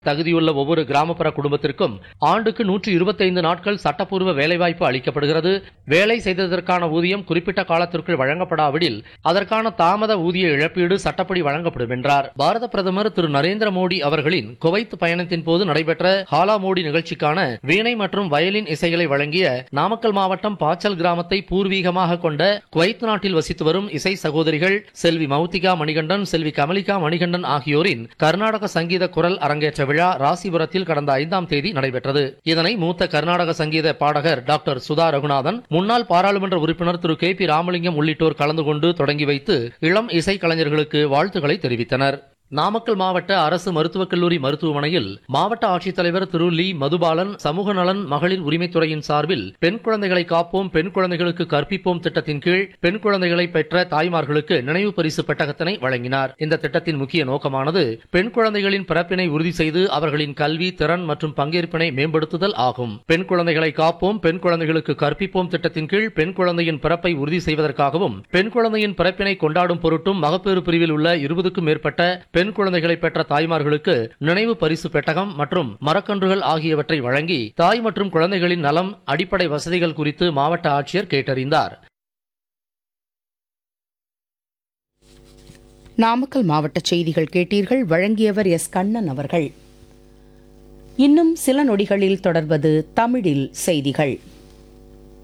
தகுதியுள்ள ஒவ்வொரு கிராமப்புற குடும்பத்திற்கும் ஆண்டுக்கு நூற்று இருபத்தைந்து நாட்கள் சட்டப்பூர்வ வேலைவாய்ப்பு அளிக்கப்படுகிறது வேலை செய்ததற்கான ஊதியம் குறிப்பிட்ட காலத்திற்குள் வழங்கப்படாவிடில் அதற்கான தாமத ஊதிய இழப்பீடு சட்டப்படி வழங்கப்படும் என்றார் பாரத பிரதமர் திரு நரேந்திர மோடி அவர்களின் குவைத் பயணத்தின் போது நடைபெற்ற ஹாலா மோடி நிகழ்ச்சிக்கான வீணை மற்றும் வயலின் இசைகளை வழங்கிய நாமக்கல் மாவட்டம் பாச்சல் கிராமத்தை பூர்வீகமாக கொண்ட குவைத் நாட்டில் வசித்து வரும் இசை சகோதரிகள் செல்வி மௌத்திகா மணிகண்டன் செல்வி கமலிகா மணிகண்டன் ஆகியோரின் கர்நாடக சங்கீத குரல் அரங்கேற்ற விழா ராசிபுரத்தில் கடந்த ஐந்தாம் தேதி நடைபெற்றது இதனை மூத்த கர்நாடக சங்கீத பாடகர் டாக்டர் சுதா ரகுநாதன் முன்னாள் பாராளுமன்ற உறுப்பினர் திரு கே பி ராமலிங்கம் உள்ளிட்டோர் கலந்து கொண்டு தொடங்கி வைத்து இளம் இசை கலைஞர்களுக்கு வாழ்த்துக்களை தெரிவித்தனர் நாமக்கல் மாவட்ட அரசு மருத்துவக் கல்லூரி மருத்துவமனையில் மாவட்ட ஆட்சித்தலைவர் திரு லீ மதுபாலன் சமூக நலன் மகளிர் உரிமைத்துறையின் சார்பில் பெண் குழந்தைகளை காப்போம் பெண் குழந்தைகளுக்கு கற்பிப்போம் திட்டத்தின் கீழ் பெண் குழந்தைகளை பெற்ற தாய்மார்களுக்கு நினைவு பரிசு பெட்டகத்தினை வழங்கினார் இந்த திட்டத்தின் முக்கிய நோக்கமானது பெண் குழந்தைகளின் பிறப்பினை உறுதி செய்து அவர்களின் கல்வி திறன் மற்றும் பங்கேற்பினை மேம்படுத்துதல் ஆகும் பெண் குழந்தைகளை காப்போம் பெண் குழந்தைகளுக்கு கற்பிப்போம் திட்டத்தின் கீழ் பெண் குழந்தையின் பிறப்பை உறுதி செய்வதற்காகவும் பெண் குழந்தையின் பிறப்பினை கொண்டாடும் பொருட்டும் மகப்பேறு பிரிவில் உள்ள இருபதுக்கும் மேற்பட்ட பெண் குழந்தைகளை பெற்ற தாய்மார்களுக்கு நினைவு பரிசு பெட்டகம் மற்றும் மரக்கன்றுகள் ஆகியவற்றை வழங்கி தாய் மற்றும் குழந்தைகளின் நலம் அடிப்படை வசதிகள் குறித்து மாவட்ட ஆட்சியர் கேட்டறிந்தார் நாமக்கல் மாவட்ட செய்திகள் கேட்டீர்கள் வழங்கியவர் எஸ் கண்ணன் அவர்கள் இன்னும் சில நொடிகளில் தொடர்வது தமிழில் செய்திகள்